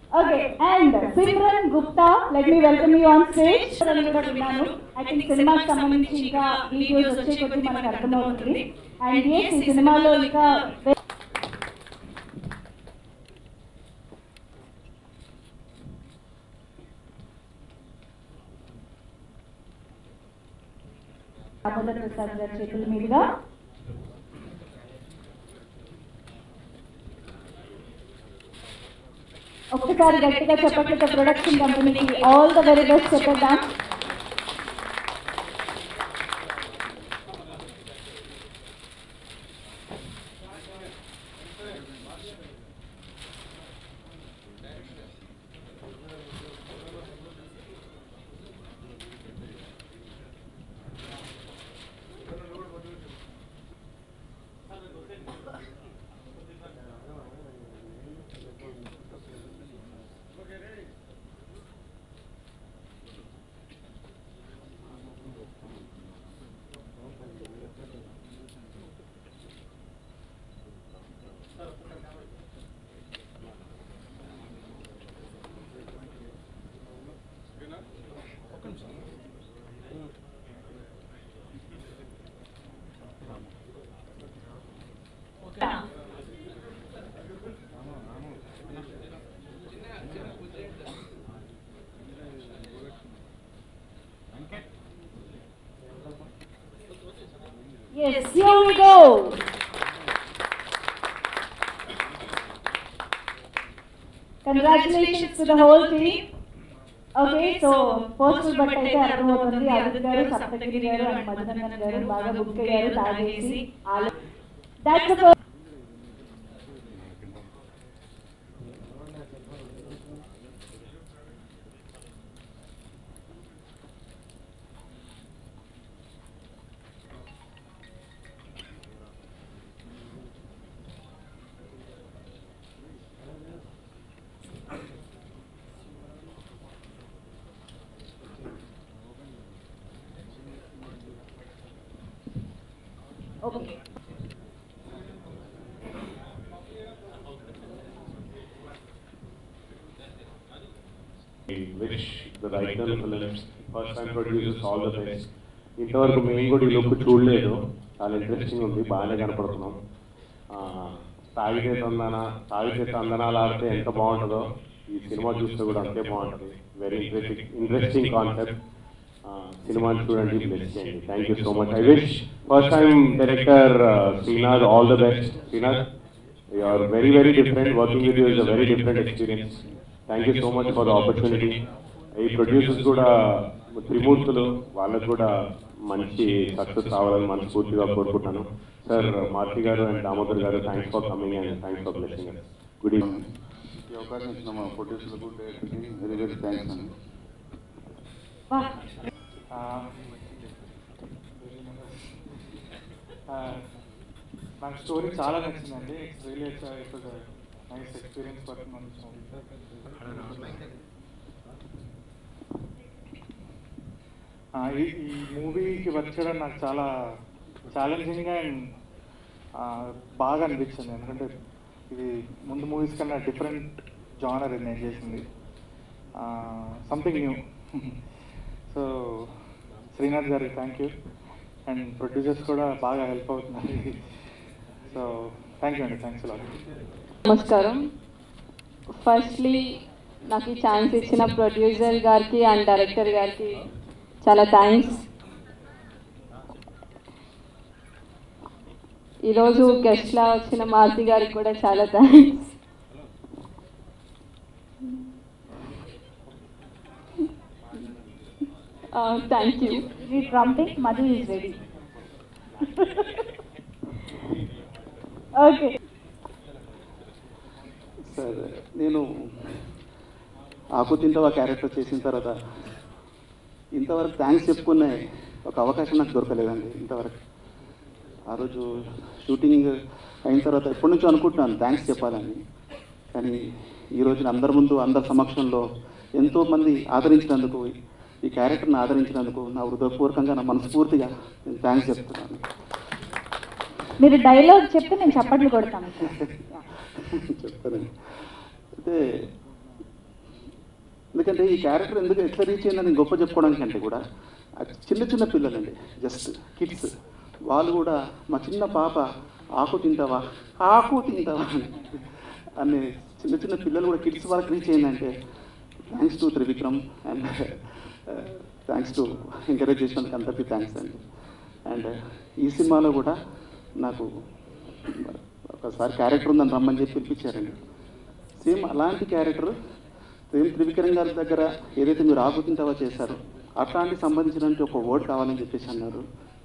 Okay, and Simran Gupta, let me welcome you on stage. అని కూడా విన్నాను. I think సినిమాకి సంబంధించి ఇంకా వీడియోస్ వచ్చే కొద్ది మనకు అర్థమవుతుంది అండ్ ఎస్ ఈ సినిమాలో ఇంకా దామోదర్ ప్రసాద్ గారి చేతుల మీదుగా ఒక్కసారి గట్టిగా చెప్పట్లేదు ప్రొడక్షన్ కంపెనీకి ఆల్ ద వెరీ బెస్ట్ చెప్పేద్దాం Yes, here we go. Congratulations to the whole team. Okay so poster but అయితే అర్థమవుతుంది అరుద్ గారు సప్తగిరి గారు అండ్ మధునందన్ గారు బాగా బుక్ అయ్యారు తాగేసి that's okay I wish the writer films, first time producers all the best. ఇంతవరకు మేము కూడా ఈ లుక్ చూడలేదు చాలా ఇంట్రెస్టింగ్ ఉంది బాగానే కనపడుతున్నాం ఆ, తాగితే తందన తాగితే తందనాలు ఆడితే ఎంత బాగుంటుందో ఈ సినిమా చూస్తే కూడా అంతే బాగుంటుంది వెరీ ఇంట్రెస్టింగ్ ఇంట్రెస్టింగ్ కాన్సెప్ట్ సినిమాని చూడండి బ్లెస్ చేయండి thank you so much I wish first time director Srinath all the best Srinath you are very very different working with you is a very different experience thank you so much for the opportunity ఈ producers కూడా త్రిమూర్తులు వాళ్ళకు కూడా మంచి success కావాలని మనస్ఫూర్తిగా కోరుకుంటున్నాను sir Maruti గారు అండ్ దామోదర్ గారు thanks for coming and thanks for blessing good evening ఈ అవకాశం ఇచ్చిన మా ప్రొడ్యూసర్లకు డైరెక్టర్కి వెరీ వెరీ థ్యాంక్స్ అండి నాకు స్టోరీ చాలా నచ్చిందండి it's really it's nice experience working on this movie ఈ ఈ మూవీకి వచ్చడం నాకు చాలా ఛాలెంజింగ్గా అండ్ బాగా అనిపించింది ఎందుకంటే ఇది ముందు మూవీస్ కన్నా డిఫరెంట్ జానర్ ఇది నేను చేసింది సంథింగ్ న్యూ సో శ్రీనాథ్ గారికి థ్యాంక్ యూ అండ్ ప్రొడ్యూసర్స్ కూడా బాగా హెల్ప్ అవుతున్నారు సో థ్యాంక్ యూ అండి థ్యాంక్స్ లాట్ నమస్కారం ఫస్ట్లీ నాకు ఈ ఛాన్స్ ఇచ్చిన ప్రొడ్యూసర్ గారికి అండ్ డైరెక్టర్ గారికి చాలా థ్యాంక్స్ ఈరోజు గెస్ట్లా వచ్చిన మారుతి గారికి కూడా చాలా థ్యాంక్స్ థ్యాంక్ యూ మీ prompting Madhu is ready okay sir నేను ఆకు తింటావా క్యారెక్టర్ చేసిన తర్వాత ఇంతవరకు థ్యాంక్స్ చెప్పుకునే ఒక అవకాశం నాకు దొరకలేదండి ఇంతవరకు ఆ రోజు షూటింగ్ అయిన తర్వాత ఎప్పటి నుంచో అనుకుంటున్నాను థ్యాంక్స్ చెప్పాలని కానీ ఈ రోజున అందరి ముందు అందరి సమక్షంలో ఎంతోమంది ఆదరించినందుకు ఈ క్యారెక్టర్ని ఆదరించినందుకు నా హృదయపూర్వకంగా నా మనస్ఫూర్తిగా నేను థ్యాంక్స్ చెప్తున్నాను మీరు డైలాగ్ చెప్తే నేను చప్పట్లు కొడతాను చెప్తానండి అయితే ఎందుకంటే ఈ క్యారెక్టర్ ఎందుకు ఎట్లా రీచ్ అయిందని గొప్ప చెప్పుకోవడానికి అంటే కూడా ఆ చిన్న చిన్న పిల్లలండి జస్ట్ కిడ్స్ వాళ్ళు కూడా మా చిన్న పాప ఆకు తింటావా ఆకు తింటావా అని అని చిన్న చిన్న పిల్లలు కూడా కిడ్స్ వాళ్ళకి రీచ్ అయిందంటే thanks to Trivikram and thanks to encourage చేసినందుకు అందరికీ థ్యాంక్స్ అండి అండ్ ఈ సినిమాలో కూడా నాకు ఒకసారి క్యారెక్టర్ ఉందని రమ్మని చెప్పి పిలిపించారండి సేమ్ అలాంటి క్యారెక్టర్ సేమ్ త్రివిక్రమ్ గారి దగ్గర ఏదైతే మీరు ఆకుతింటావా చేశారో అట్లాంటి సంబంధించినటువంటి ఒక వర్డ్ కావాలని చెప్పేసి అన్నారు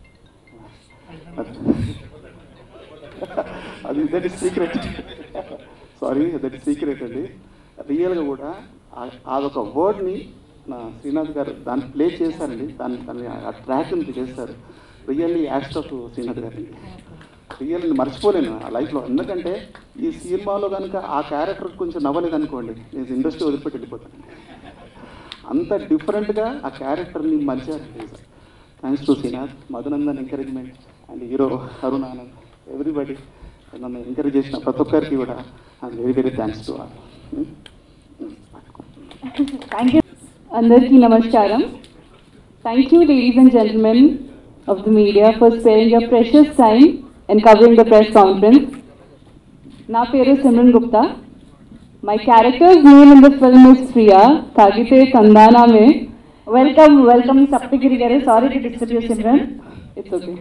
అది that is secret sorry that is secret అండి రియల్గా కూడా ఆ- అదొక వర్డ్ని నా శ్రీనాథ్ గారు దాన్ని ప్లే చేశారండి దాన్ని దాన్ని ఆ ట్రాక్ని చేశారు రియల్లీ యాక్ట్ ఆఫ్ శ్రీనాథ్ గారండి రియల్ మర్చిపోలేను ఆ లైఫ్లో ఎందుకంటే ఈ సినిమాలో కనుక ఆ క్యారెక్టర్ కొంచెం నవ్వలేదు అనుకోండి నేను ఇండస్ట్రీ వదిలిపెట్టి వెళ్ళిపోతాను అంత డిఫరెంట్గా ఆ క్యారెక్టర్ని మలిచారండి thanks to Srinath Madhunandan encouragement and hero Arun Anand everybody నన్ను ఎంకరేజ్ చేసిన ప్రతి ఒక్కరికి కూడా very very thanks to all thank you అందరికీ నమస్కారం thank you ladies and gentlemen of the media for sparing your precious time and covering the press conference నా పేరు Simran Gupta my character's name in the film is Priya Tagithe Tandana may welcome welcome Saptagiri గారు sorry to disturb you Simran it's okay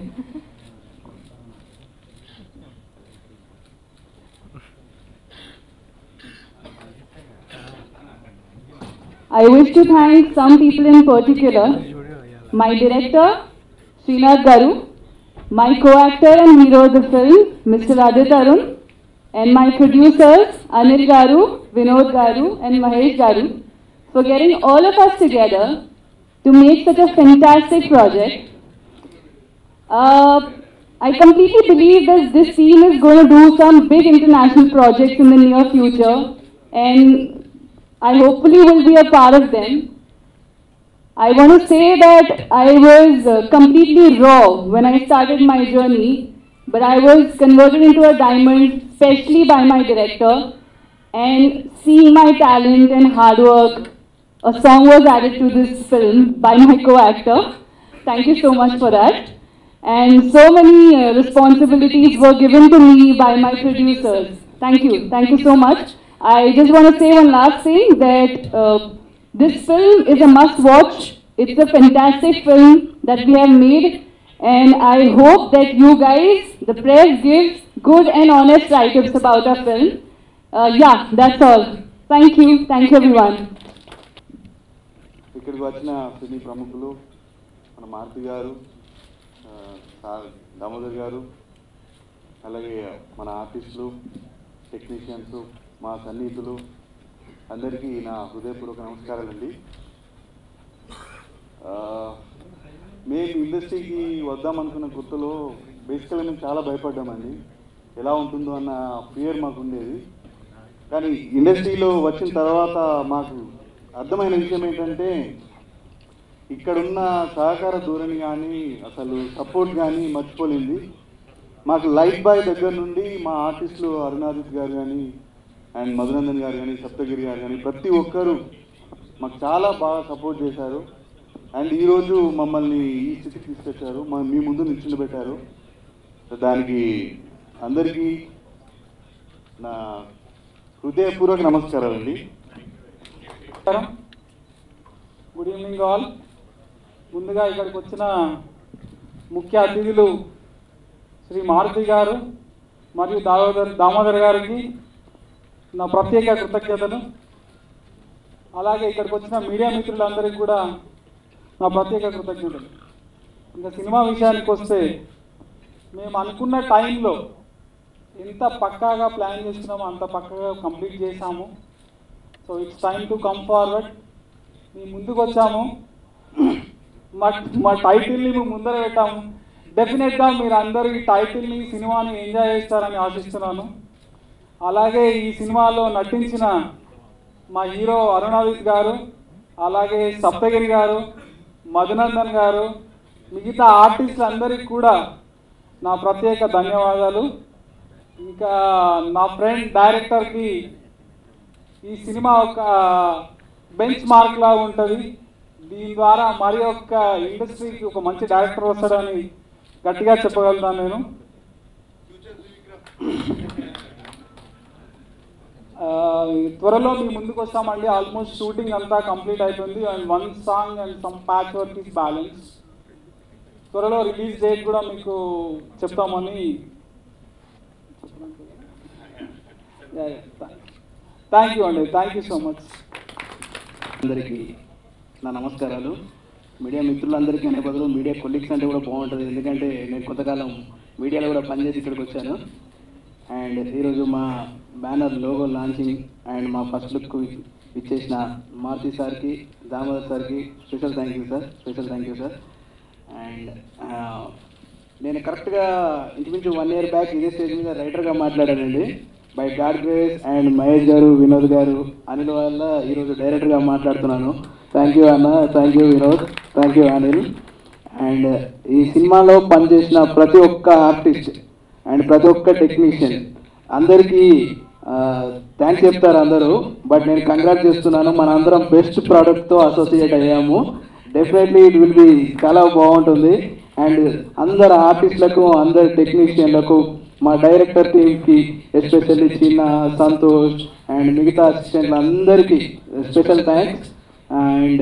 I wish to thank some people in particular. My director, Srinath Garu, my co-actor and hero of the film, Mr. Adit Arun, and my producers, Anil Garu, Vinod Garu, and Mahesh Garu, for getting all of us together to make such a fantastic project. Uh, I completely believe that this team is going to do some big international projects in the near future, and I hopefully will be a part of them. I want to say that I was uh, completely raw when I started my journey, but I was converted into a diamond, especially by my director. And seeing my talent and hard work, a song was added to this film by my co-actor. Thank you so much for that. And so many uh, responsibilities were given to me by my producers. Thank you. Thank you so much. I just want to say one last thing that uh, this film is a must watch. It's a fantastic film that we have made. And I hope that you guys, the press, gives good and honest write-ups about our film. Uh, yeah, that's all. Thank you. Thank you, everyone. ఇక్కడికి వచ్చిన సినీ ప్రముఖులు మన మారుతి గారు ఆ, sir Damodar గారు అలాగే మన ఆర్టిస్టులు టెక్నీషియన్స్ మా సన్నిహితులు అందరికీ నా హృదయపూర్వక నమస్కారాలండి ఆ, మేము ఇండస్ట్రీకి వద్దాం అనుకున్న కొత్తలో బేసికల్గా మేము చాలా భయపడ్డామండి ఎలా ఉంటుందో అన్న ఫియర్ మాకు ఉండేది కానీ ఇండస్ట్రీలో వచ్చిన తర్వాత మాకు అర్థమైన విషయం ఏంటంటే ఇక్కడున్న సహకార ధోరణి కానీ అసలు సపోర్ట్ కానీ మర్చిపోలేంది మాకు లైఫ్ బాయ్ దగ్గర నుండి మా ఆర్టిస్టులు అరుణాదిత్ గారు కానీ అండ్ మధునందన్ గారు కానీ సప్తగిరి గారు కానీ ప్రతి ఒక్కరూ మాకు చాలా బాగా సపోర్ట్ చేశారు అండ్ ఈరోజు మమ్మల్ని ఈ స్థితికి తీసుకొచ్చారు మా మీ ముందు నిల్చుండబెట్టారు సో దానికి అందరికీ నా హృదయపూర్వక నమస్కారాలండి నమస్కారం గుడ్ ఈవినింగ్ ఆల్ ముందుగా ఇక్కడికి వచ్చిన ముఖ్య అతిథులు శ్రీ మారుతి గారు మరియు దామోదర్ దామోదర్ గారికి నా ప్రత్యేక కృతజ్ఞతలు అలాగే ఇక్కడికి వచ్చిన మీడియా మిత్రులందరికీ కూడా నా ప్రత్యేక కృతజ్ఞతలు ఇంకా సినిమా విషయానికి వస్తే మేము అనుకున్న టైంలో ఎంత పక్కాగా ప్లాన్ చేస్తున్నామో అంత పక్కాగా కంప్లీట్ చేశాము so it's time to come forward మేము ముందుకు వచ్చాము మా మా టైటిల్ని మేము ముందర పెట్టాము డెఫినెట్గా మీరు అందరూ ఈ టైటిల్ని సినిమాని ఎంజాయ్ చేస్తారని ఆశిస్తున్నాను అలాగే ఈ సినిమాలో నటించిన మా హీరో అరుణాదిత్ గారు అలాగే సప్తగిరి గారు మధునందన్ గారు మిగతా ఆర్టిస్టులు అందరికీ కూడా నా ప్రత్యేక ధన్యవాదాలు ఇంకా నా ఫ్రెండ్ డైరెక్టర్కి ఈ సినిమా ఒక బెంచ్ మార్క్ లాగా ఉంటుంది దీని ద్వారా మరి ఒక్క ఇండస్ట్రీకి ఒక మంచి డైరెక్టర్ వస్తాడని గట్టిగా చెప్పగలుగుతాను నేను ఆ, త్వరలో మీ ముందుకు వస్తామండి ఆల్మోస్ట్ షూటింగ్ అంతా కంప్లీట్ అయిపోయింది and one song and some patch work is balance త్వరలో రిలీజ్ డేట్ కూడా మీకు చెప్తామని థ్యాంక్ యూ అండి థ్యాంక్ యూ సో మచ్ అందరికీ నా నమస్కారాలు మీడియా మిత్రులందరికీ అనే బదులు మీడియా కొలీగ్స్ అంటే కూడా బాగుంటుంది ఎందుకంటే నేను కొంతకాలం మీడియాలో కూడా పనిచేసి ఇక్కడికి వచ్చాను అండ్ ఈరోజు మా బ్యానర్ లోగో లాంచింగ్ అండ్ మా ఫస్ట్ లుక్ ఇచ్చేసిన మారుతి సార్కి దామోదర్ సార్కి special thank you sir special thank you sir and నేను కరెక్ట్గా ఇంచుమించు వన్ ఇయర్ బ్యాక్ ఇదే స్టేజ్ మీద రైటర్గా మాట్లాడానండి by God grace and Mahesh గారు వినోద్ గారు అనిల్ వల్ల ఈరోజు డైరెక్టర్గా మాట్లాడుతున్నాను థ్యాంక్ యూ అన్న thank you Vinod thank you Anil and ఈ సినిమాలో పనిచేసిన ప్రతి ఒక్క ఆర్టిస్ట్ అండ్ ప్రతి ఒక్క టెక్నీషియన్ అందరికీ థ్యాంక్స్ చెప్తారు అందరూ బట్ నేను కంగ్రాట్ చేస్తున్నాను మన అందరం బెస్ట్ ప్రోడక్ట్తో అసోసియేట్ అయ్యాము డెఫినెట్లీ ఇట్ విల్ బి చాలా బాగుంటుంది అండ్ అందరు ఆర్టిస్టులకు అందరు టెక్నీషియన్లకు మా డైరెక్టర్ టీమ్కి ఎస్పెషల్లీ చిన్న సంతోష్ అండ్ మిగతా అసిస్టెంట్లు అందరికీ స్పెషల్ థ్యాంక్స్ అండ్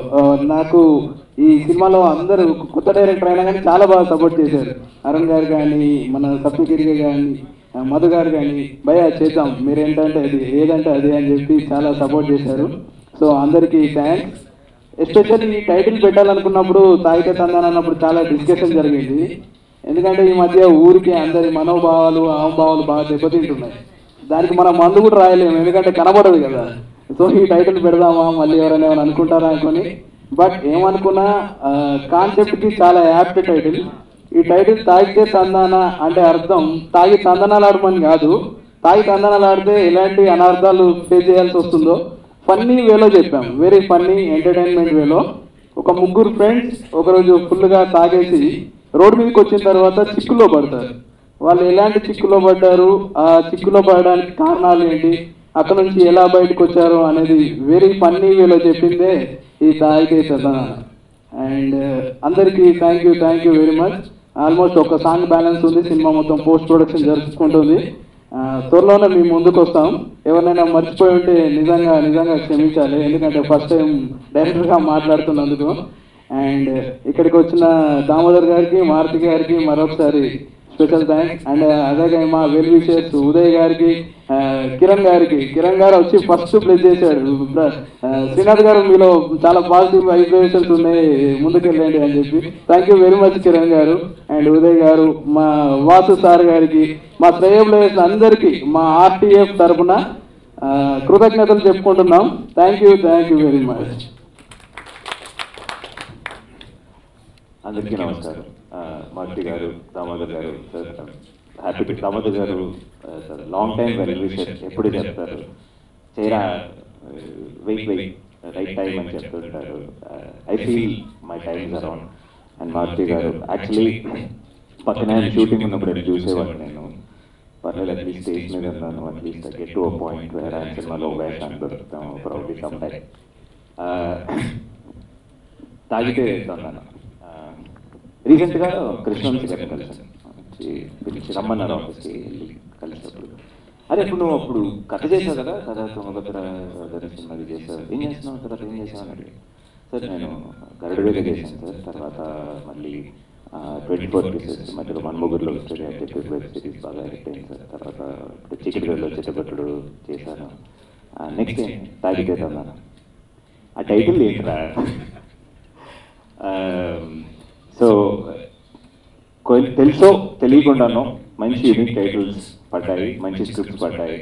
నాకు ఈ సినిమాలో అందరూ కొత్త డైరెక్టర్ అయినా కానీ చాలా బాగా సపోర్ట్ చేశారు అరుణ్ గారు కానీ మన సప్తగిరి కానీ మధు గారు కానీ భయ చేద్దాం మీరేంటంటే అది ఏదంటే అది అని చెప్పి చాలా సపోర్ట్ చేశారు సో అందరికీ థ్యాంక్స్ ఎస్పెషల్లీ ఈ టైటిల్ పెట్టాలనుకున్నప్పుడు తాయిక తందాన్ అన్నప్పుడు చాలా డిస్కషన్ జరిగింది ఎందుకంటే ఈ మధ్య ఊరికి అందరి మనోభావాలు అహంభావాలు బాగా దెబ్బతింటున్నాయి దానికి మనం మందు కూడా రాయలేము ఎందుకంటే కనబడదు కదా సో ఈ టైటిల్ పెడదామా మళ్ళీ ఎవరైనా ఏమైనా అనుకుంటారా అనుకొని బట్ ఏమనుకున్నా కాన్సెప్ట్కి చాలా యాప్ట్ టైటిల్ ఈ టైటిల్ తాగితే తందాన అంటే అర్థం తాగి తందనాలు ఆడమని కాదు తాగి తందనాలు ఆడితే ఎలాంటి అనర్థాలు ఫేస్ చేయాల్సి వస్తుందో ఫన్నీ వేలో చెప్పాం వెరీ ఫన్నీ ఎంటర్టైన్మెంట్ వేలో ఒక ముగ్గురు ఫ్రెండ్స్ ఒకరోజు ఫుల్గా తాగేసి రోడ్ మీదకి వచ్చిన తర్వాత చిక్కులో పడతారు వాళ్ళు ఎలాంటి చిక్కులో పడ్డారు ఆ చిక్కులో పడడానికి కారణాలు ఏంటి అక్కడ నుంచి ఎలా బయటకు వచ్చారు అనేది వెరీ ఫన్నీ వేలో చెప్పిందే ఈ తాగితే సదన అండ్ అందరికీ thank you thank you very much almost ఒక సాంగ్ బ్యాలెన్స్ ఉంది సినిమా మొత్తం పోస్ట్ ప్రొడక్షన్ జరుపుకుంటుంది ఆ, త్వరలోనే మీ ముందుకు వస్తాం ఎవరినైనా మర్చిపోయి ఉంటే నిజంగా నిజంగా క్షమించాలి ఎందుకంటే ఫస్ట్ టైం డైరెక్టర్గా మాట్లాడుతున్నందుకు అండ్ ఇక్కడికి వచ్చిన దామోదర్ గారికి మారుతి గారికి మరొకసారి స్పెషల్ థ్యాంక్స్ అండ్ అలాగే మా వెల్ విషయర్స్ ఉదయ్ గారికి ఆ, కిరణ్ గారికి కిరణ్ గారు వచ్చి ఫస్ట్ ప్లేస్ చేశాడు బ్ర- ఆ, శ్రీనాథ్ గారు మీలో చాలా పాజిటివ్ వైబ్రేషన్స్ ఉన్నాయి ముందుకెళ్ళండి అని చెప్పి thank you very much Kiran గారు అండ్ ఉదయ్ గారు మా వాసు సార్ గారికి మా శ్రేయ ప్లేయర్స్ అందరికీ మా ఆర్టీఎఫ్ తరఫున ఆ, కృతజ్ఞతలు చెప్పుకుంటున్నాం thank you thank you very much అందరికీ నమస్కారం ఆ, మారుతి గారు దామోదర్ గారు సార్ హ్యాపీ దామోదర్ గారు ఆ, sir long time well wisher ఎప్పుడు చెప్తారు చేరా వెయిట్ వెయిట్ రైట్ టైం అని చెప్తుంటారు I feel my times around and Maruthi గారు యాక్చువల్లీ పక్కన ఆయన షూటింగ్ ఉన్నప్పుడు నేను చూసేవాడిని నేను పర్లేదు అట్లీస్ట్ స్టేజ్ మీద ఉన్నాను at least get to a point వేరే ఆయన సినిమాలో వేషాన్ని దొరుకుతాం ప్రౌడ్లీ సమ్ టైం తాగితే తన్నాను రీసెంట్గా కృష్ణవంశీ గారిని కలిసాను వచ్చి పిలిచి రమ్మన్నారు ఆఫీస్కి వెళ్ళి కలిసినప్పుడు అదే ఇప్పుడు నువ్వు అప్పుడు కథ చేసావు కదా కథ తుంగభద్ర దర్శనం అది చేసావు ఏం చేస్తున్నావు తర్వాత ఏం చేసావు అని అడిగాడు సార్ నేను గరుడువేగ చేశాను సార్ తర్వాత మళ్ళీ ట్వంటీ ఫోర్ పీసెస్ మధ్యలో మన్మొగురులో స్టడీ అని చెప్పి వెబ్ సిరీస్ బాగా హిట్ అయింది సార్ తర్వాత ఇప్పుడు చీకటి గదిలో చిట్టబట్టుడు చేశాను నెక్స్ట్ ఏం తాగితే తన్నాను ఆ టైటిల్ ఏంట్రా సో తెలుసో తెలియకుండానో మంచి యూనిక్ టైటిల్స్ పడ్డాయి మంచి స్క్రిప్ట్స్ పడ్డాయి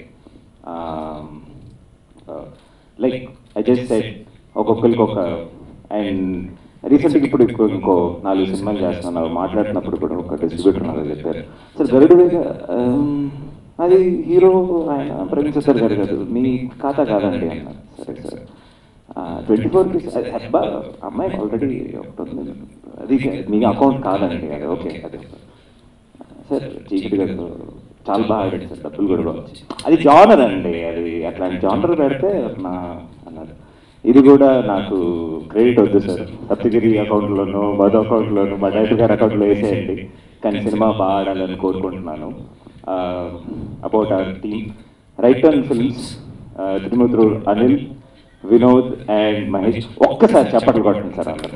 లైక్ ఐ జస్ట్ సెట్ ఒక్కొక్కరికి ఒక అండ్ రీసెంట్గా ఇప్పుడు ఇంకో ఇంకో నాలుగు సినిమాలు చేస్తున్నాను మాట్లాడుతున్నప్పుడు కూడా ఒక డిస్ట్రిబ్యూటర్ నాకు చెప్పారు సార్ గరుడు వేగ, ఆమ్, అది హీరో ఆయన ప్రవీణ్ సార్ గారు కాదు మీ ఖాతా కాదండి అన్నారు సరే సార్ ట్వంటీ ఫోర్కి అబ్బా అమ్మాయి ఆల్రెడీ ఒకటి ఉంది అది మీ అకౌంట్ కాదండి అది ఓకే అదే సార్ చీకటి గారు చాలా బాగా ఆడాడు సార్ డబ్బులు కూడా బాగా వచ్చాయి అది జానర్ అండి అది అట్లాంటి జానర్ పెడితే నా అన్నారు ఇది కూడా నాకు క్రెడిట్ వద్దు సార్ సప్తగిరి అకౌంట్లోనూ మధు అకౌంట్లోనూ మా డైరెక్టర్ గారి అకౌంట్లో వేసేయండి కానీ సినిమా బాగా ఆడాలని కోరుకుంటున్నాను about our team right and films త్రిముద్రు అనిల్ వినోద్ అండ్ మహేష్ ఒక్కసారి చప్పట్లు కొట్టండి సార్ అందరూ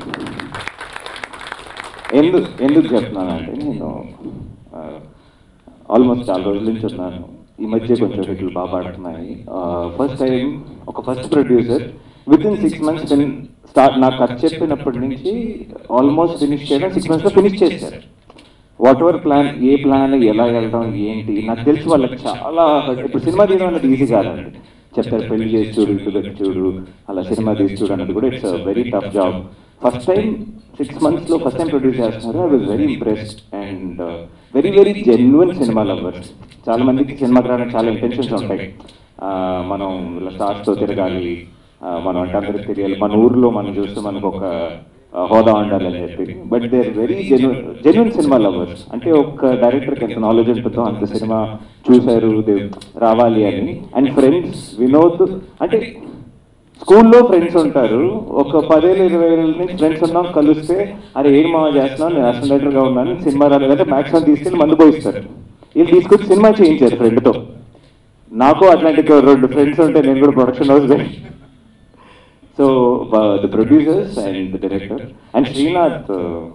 ఎందుకు ఎందుకు చెప్తున్నానంటే నేను ఆల్మోస్ట్ చాలా రోజుల నుంచి ఉన్నాను ఈ మధ్య కొంచెం హిట్లు బాగా పాడుతున్నాయి ఫస్ట్ టైం ఒక first producer with in six months start నాకు కథ చెప్పినప్పటి నుంచి ఆల్మోస్ట్ ఫినిష్ చేయడం సిక్స్ మంత్స్లో ఫినిష్ చేశారు వాట్ ఎవర్ ప్లాన్ ఏ ప్లాన్ ఎలా వెళ్ళడం ఏంటి నాకు తెలిసి వాళ్ళకి చాలా ఇప్పుడు సినిమా తీయడం అనేది ఈజీ కాదండి చెప్తారు పెళ్లి చేసి చూడు ఇటు పెట్టి చూడు అలా సినిమా తీసి చూడు అన్నది కూడా it's very tough job first time six మంత్స్లో ఫస్ట్ టైం ప్రొడ్యూస్ చేస్తున్నారు I was very impressed and very very genuine cinema lovers చాలా మందికి సినిమాకి రావడానికి చాలా ఇంటెన్షన్స్ ఉంటాయి ఆ, మనం ఇలా స్టార్స్తో తిరగాలి ఆ, మనం అంటే అందరికి తెలియాలి మన ఊర్లో మనం చూస్తే మనకు ఒక ఆ, హోదా ఉండాలని చెప్పి but they are very genuine genuine cinema lovers అంటే ఒక డైరెక్టర్కి ఎంత నాలెడ్జ్ ఉంటుందో అంత సినిమా చూశారు దే- రావాలి అని అండ్ ఫ్రెండ్స్ వినోద్ అంటే స్కూల్లో ఫ్రెండ్స్ ఉంటారు ఒక పదేళ్ళు ఇరవై ఏళ్ళ నుంచి ఫ్రెండ్స్ ఉన్నాం కలిస్తే అరే ఏం మా చేస్తున్నాను నేను అసిస్టెంట్ డైరెక్టర్గా ఉన్నాను సినిమా రాలేదంటే మ్యాక్సిమం తీసుకెళ్ళి మందు పోయిస్తారు వీళ్ళు తీసుకొచ్చి సినిమా చేయించారు ఫ్రెండ్తో నాకు అట్లాంటి ఒక రెండు ఫ్రెండ్స్ ఉంటే నేను కూడా production house so the producers and the director and Srinath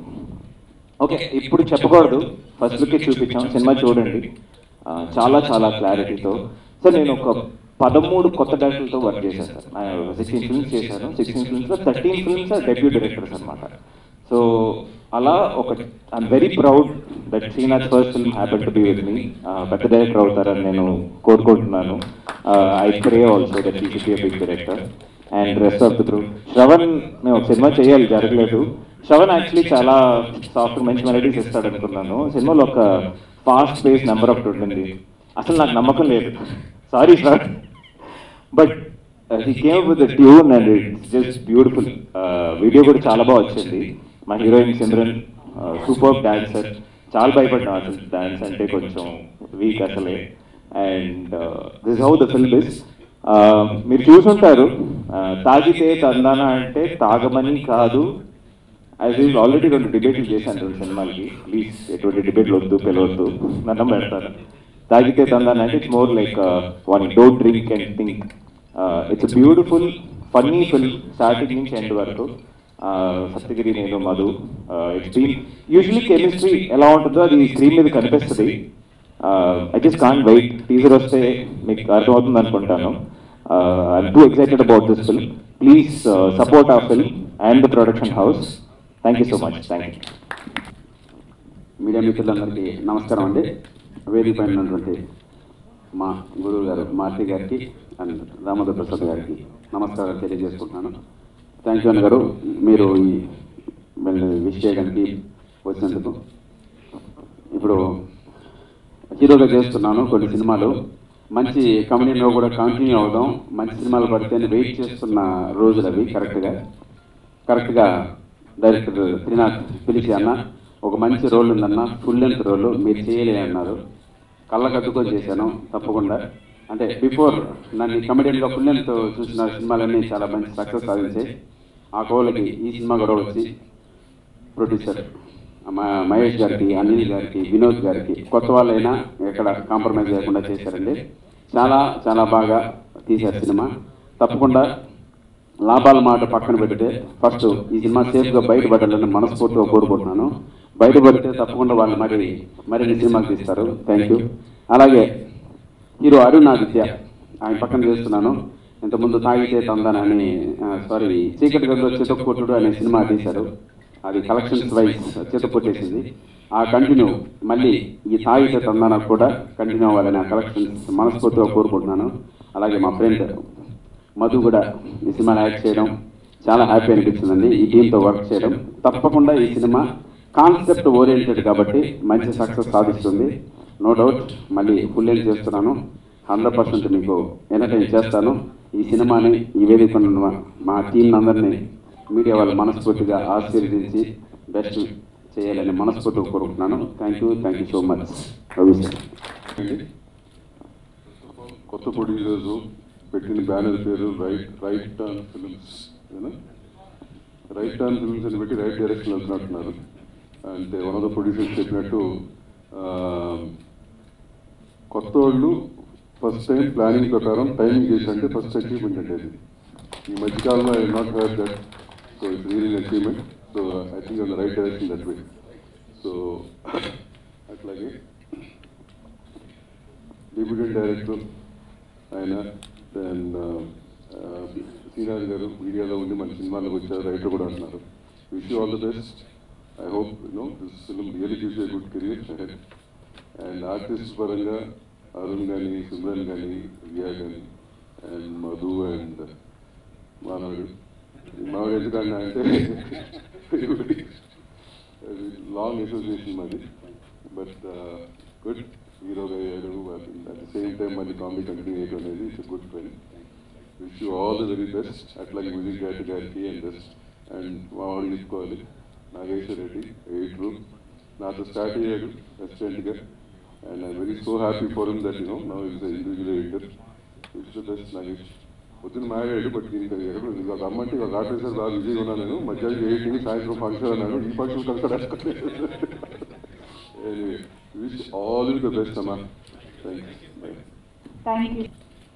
okay ఇప్పుడు చెప్పకూడదు ఫస్ట్ లుక్ చూపించాం సినిమా చూడండి ఆ, చాలా చాలా క్లారిటీతో సార్ నేను ఒక పదమూడు కొత్త డైరెక్టర్లతో వర్క్ చేశాను సార్ సిక్స్టీన్ ఫిల్మ్స్ చేశాను సిక్స్టీన్ ఫిల్మ్స్లో థర్టీన్ ఫిల్మ్స్ డెబ్యూ డైరెక్టర్స్ అనమాట సో అలా ఒక I'm very proud that Srinath first film happen to be with me పెద్ద డైరెక్టర్ అవుతారని నేను కోరుకుంటున్నాను I pray also that he should be big director and rest of the group Sravan మేము ఒక cinema చేయాలి జరగలేదు శ్రవణ్ యాక్చువల్లీ చాలా సాఫ్ట్ మంచి మెలడీస్ ఇస్తాడు అనుకున్నాను సినిమాలో ఒక ఫాస్ట్ పేస్ నెంబర్ ఒకటి ఉండింది అసలు నాకు నమ్మకం లేదు sorry sir but he came with tune and it's just beautiful video కూడా చాలా బాగా వచ్చింది మా హీరోయిన్ సిమ్రన్ సూపర్ డాన్సర్ చాలా భయపడ్డాం అసలు డాన్స్ అంటే కొంచెం వీక్ అసలే and this how the film is మీరు చూసుంటారు uh, తాగితే తందానా అంటే తాగమని కాదు ఐ ఫీల్ ఆల్రెడీ రెండు డిబేట్లు చేశాను రెండు సినిమాలకి ప్లీజ్ ఎటువంటి డిబేట్లు వద్దు పిలవద్దు నన్ను పెడతారు తాగితే తందాన అంటే it's more like one don't drink and think it's beautiful funny film starting నుంచి ఎండ్ వరకు Uh, సప్తగిరి నేను Madhu it's been usually chemistry ఎలా ఉంటుందో అది స్క్రీన్ మీద కనిపిస్తుంది I just can wait teaser వస్తే మీకు అర్థమవుతుంది అనుకుంటాను I'm too excited about this film please support ఆ film and the production house thank you so much thank you media మిత్రులందరికీ నమస్కారం అండి వేదిక పైన ఉన్నటువంటి మా గురువు గారు మారుతి గారికి అండ్ రామోదర్ ప్రసాద్ గారికి నమస్కారం తెలియజేసుకుంటున్నాను థ్యాంక్ యూ అన్న గారు మీరు ఈ మళ్ళీ విష్ చేయడానికి వచ్చినందుకు ఇప్పుడు హీరోగా చేస్తున్నాను కొన్ని సినిమాలు మంచి కమెడీలో కూడా కంటిన్యూ అవుదాం మంచి సినిమాలు పడితే వెయిట్ చేస్తున్న రోజులు అవి కరెక్ట్గా కరెక్ట్గా డైరెక్టర్ శ్రీనాథ్ పిలిచి అన్న ఒక మంచి రోల్ ఉందన్న ఫుల్ లెంత్ రోల్ మీరు చేయలే అన్నారు కళ్ళకు అద్దుకొని చేశాను తప్పకుండా అంటే బిఫోర్ నన్ను కమెడియన్గా ఫుల్ లెంత్ చూసిన సినిమాలన్నీ చాలా మంచి సక్సెస్ సాధించాయి ఆ కోళ్ళకి ఈ సినిమా కూడా వచ్చి ప్రొడ్యూసర్ మ- మహేష్ గారికి అనిల్ గారికి వినోద్ గారికి కొత్త వాళ్ళైనా ఎక్కడ కాంప్రమైజ్ చేయకుండా చేశారండి చాలా చాలా బాగా తీశారు సినిమా తప్పకుండా లాభాల మాట పక్కన పెడితే ఫస్ట్ ఈ సినిమా సేఫ్గా బయటపడాలని మనస్ఫూర్తిగా కోరుకుంటున్నాను బయటపడితే తప్పకుండా వాళ్ళు మరి మరిన్ని సినిమాలు తీస్తారు థ్యాంక్ యూ అలాగే హీరో అరుణ్ ఆదిత్య ఆయన పక్కన చేస్తున్నాను ఇంతకుముందు తాగితే తందానని సారీ చీకటి గదిలో చితకొట్టుడు అనే సినిమా తీశారు అది కలెక్షన్స్ వైజ్ చితకొట్టేసింది ఆ కంటిన్యూ మళ్ళీ ఈ తాగితే తందాన కూడా కంటిన్యూ అవ్వాలని ఆ కలెక్షన్స్ మనస్ఫూర్తిగా కోరుకుంటున్నాను అలాగే మా ఫ్రెండ్ మధు కూడా ఈ సినిమాలో యాక్ట్ చేయడం చాలా హ్యాపీ అనిపించిందండి ఈ టీంతో వర్క్ చేయడం తప్పకుండా ఈ సినిమా కాన్సెప్ట్ ఓరియంటెడ్ కాబట్టి మంచి సక్సెస్ సాధిస్తుంది నో డౌట్ మళ్ళీ ఫుల్ ఏం చేస్తున్నాను హండ్రెడ్ పర్సెంట్ మీకు ఎంటర్టైన్ చేస్తాను ఈ సినిమాని ఈ వేదిక ఉన్న మా టీం అందరినీ మీడియా వాళ్ళు మనస్ఫూర్తిగా ఆశీర్వదించి బెస్ట్ చేయాలని మనస్ఫూర్తిగా కోరుకుంటున్నాను thank you thank you so much Ravi sir కొత్త ప్రొడ్యూసర్స్ పెట్టిన బ్యానర్ పేరు right right turn films right turn films అని పెట్టి రైట్ డైరెక్షన్ వెళ్తున్నట్టున్నారు అంటే వన్ ఆఫ్ ద ప్రొడ్యూసర్స్ చెప్పినట్టు ఆ, కొత్త వాళ్ళు ఫస్ట్ టైం ప్లానింగ్ ప్రకారం టైమింగ్ చేసి అంటే ఫస్ట్ అచీవ్మెంట్ అంటే అది ఈ మధ్యకాలంలో I not have that so it's real achievement so I think on the right direction that way so అట్లాగే డిప్యూటీ డైరెక్టర్ ఆయన దెన్ శ్రీనాథ్ గారు మీడియాలో ఉండి మన సినిమాలకు వచ్చారు రైటర్ కూడా అంటున్నారు wish you all the best I hope no this film really gives a good career ahead and artist పరంగా అరుణ్ కానీ సిమ్రన్ కానీ రియా కానీ అండ్ మధు అండ్ మానవుడు మానవుడు ఎందుకన్నా అంటే లాంగ్ అసోసియేషన్ మాది బట్ గుడ్ హీరోగా అయ్యాడు అట్ ద సేమ్ టైం మళ్ళీ కామెడీ కంటిన్యూ చేయడం అనేది it's good friend wish you all the very best అట్లాగే మ్యూజిక్ డైరెక్టర్ గారికి అండ్ బెస్ట్ అండ్ మావాడు తీసుకోవాలి నాగేశ్వర రెడ్డి ఎయిటర్ నాతో స్టార్ట్ అయ్యాడు అసిస్టెంట్గా and I very so happy for him that you know now is individual editor wish the best Nagesh పొద్దున్న married but దీనికి ఎక్కడ నీకు ఒక అమ్మంటే ఒక ఆఫీసర్ బాగా బిజీగా ఉన్నాను నేను మధ్యాహ్నం ఎయిట్ సాయంత్రం ఫంక్షన్ అన్నాను ఈ ఫంక్షన్ కలిసి విష్ ఆల్ ద బెస్ట్ అమ్మా thank you thank you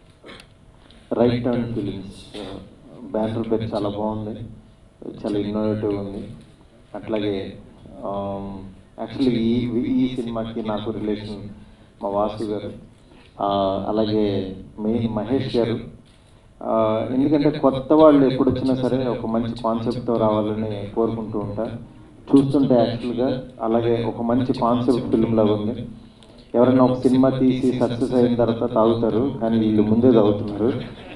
right turn films banner పేరు చాలా బాగుంది చాలా ఇన్నోవేటివ్ ఉంది అట్లాగే యాక్చువల్లీ ఈ ఈ సినిమాకి నాకు రిలేషన్ మా వాసు గారు ఆ, అలాగే మెయిన్ మహేష్ గారు ఆ, ఎందుకంటే కొత్త వాళ్ళు ఎప్పుడు వచ్చినా సరే ఒక మంచి కాన్సెప్ట్తో రావాలని కోరుకుంటూ ఉంటా చూస్తుంటే యాక్చువల్గా అలాగే ఒక మంచి కాన్సెప్ట్ ఫిల్మ్ లాగా ఉంది ఎవరైనా ఒక సినిమా తీసి సక్సెస్ అయిన తర్వాత తాగుతారు కానీ వీళ్ళు ముందే తాగుతున్నారు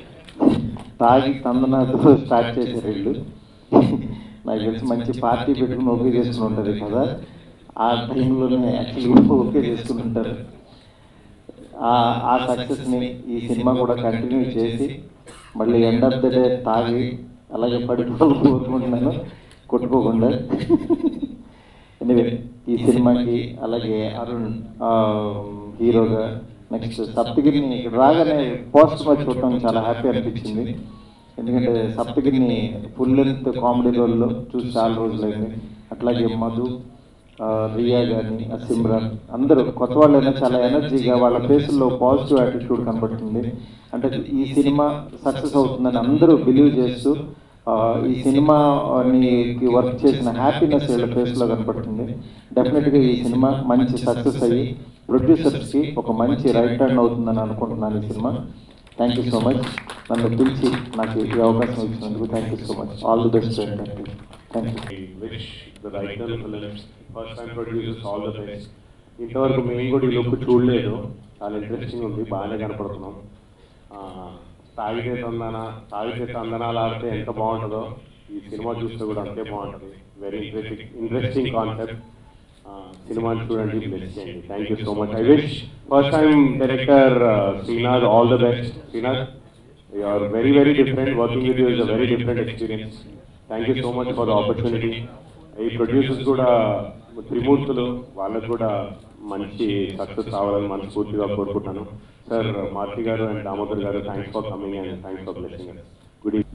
తాగి తందనాతో స్టార్ట్ చేశారు వీళ్ళు నాకు తెలిసి మంచి పార్టీ పెట్టుకుని ఓకే చేసుకుని ఉంటుంది కదా ఆ టైంలోనే యాక్చువల్గా ఓకే చేసుకుని ఉంటారు ఆ ఆ సక్సెస్ని ఈ సినిమా కూడా కంటిన్యూ చేసి మళ్ళీ ఎండ్ ఆఫ్ ద డే తాగి అలాగే పడిపోవాలి కోరుకుంటున్నాను కొట్టుకోకుండా ఎనివే ఈ సినిమాకి అలాగే అరుణ్ ఆ, హీరోగా నెక్స్ట్ సప్తగిరిని ఇక్కడ రాగానే పోస్ట్ మరి చూడటం చాలా హ్యాపీ అనిపించింది ఎందుకంటే సప్తగిరిని ఫుల్ లెంత్ కామెడీ రోల్లో చూసి చాలా రోజులైంది అట్లాగే మధు ఆ, రియా కానీ సిమ్రాన్ అందరూ కొత్త వాళ్ళైనా చాలా ఎనర్జీగా వాళ్ళ ఫేసుల్లో పాజిటివ్ యాటిట్యూడ్ కనబడుతుంది అంటే ఈ సినిమా సక్సెస్ అవుతుందని అందరూ బిలీవ్ చేస్తూ ఆ, ఈ సినిమాకి వర్క్ చేసిన హ్యాపీనెస్ వీళ్ళ ఫేస్లో కనపడుతుంది డెఫినెట్గా ఈ సినిమా మంచి సక్సెస్ అయ్యి ప్రొడ్యూసర్స్కి ఒక మంచి రైట్ టర్న్ అవుతుందని అనుకుంటున్నాను ఈ cinema thank you so much నన్ను పిలిచి నాకు ఈ అవకాశం ఇచ్చినందుకు thank you so much all the best thank you thank you I wish the writer films, first time producers all the best. ఇంతవరకు మేము కూడా ఈ లుక్ చూడలేదు చాలా ఇంట్రెస్టింగ్ ఉంది బాగానే కనపడుతున్నాం ఆ, తాగితే తందన తాగితే తందనాలు ఆడితే ఎంత బాగుంటుందో ఈ సినిమా చూస్తే కూడా అంతే బాగుంటుంది వెరీ ఇంట్రెస్టింగ్ ఇంట్రెస్టింగ్ కాన్సెప్ట్ సినిమాని చూడండి బ్లెస్ చేయండి thank you so much I wish first time director Srinath all the best Srinath you are very very different working with you is a very different experience thank you so much for the opportunity ఈ producers కూడా త్రిమూర్తులు వాళ్ళకు కూడా మంచి success కావాలని మనస్ఫూర్తిగా కోరుకుంటున్నాను sir Maruti గారు అండ్ దామోదర్ గారు thanks for coming and thanks for blessing good evening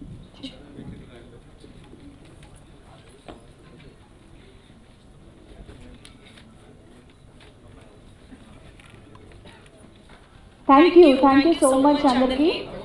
thank you thank you so much అందరికీ